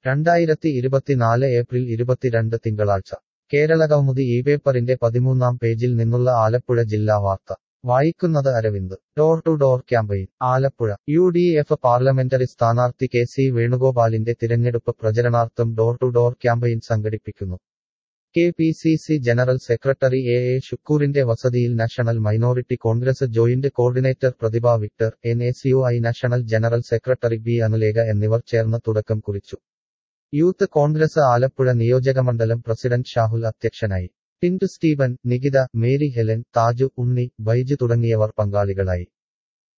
രണ്ടായിരത്തി ഇരുപത്തിനാല് ഏപ്രിൽ ഇരുപത്തിരണ്ട് തിങ്കളാഴ്ച കേരളകൗമുദി ഈ പേപ്പറിന്റെ പതിമൂന്നാം പേജിൽ നിന്നുള്ള ആലപ്പുഴ ജില്ലാ വാർത്ത വായിക്കുന്നത് Aravind door to door campaign Alappuzha U D F parliamentary സ്ഥാനാർത്ഥി കെ സി വേണുഗോപാലിന്റെ തിരഞ്ഞെടുപ്പ് പ്രചരണാർത്ഥം ഡോർ ടു ഡോർ ക്യാമ്പയിൻ സംഘടിപ്പിക്കുന്നു K P C C general secretary A A ഷുക്കൂറിന്റെ വസതിയിൽ National Minority Congress joint coordinator Prathibha Victor N S U I national general secretary B Anulekha എന്നിവർ ചേർന്ന് തുടക്കം കുറിച്ചു യൂത്ത് കോൺഗ്രസ് ആലപ്പുഴ നിയോജകമണ്ഡലം പ്രസിഡന്റ് ഷാഹുൽ അധ്യക്ഷനായി Tintu Steven Nikitha Mary Helen Thaju Unni Baiju തുടങ്ങിയവർ പങ്കാളികളായി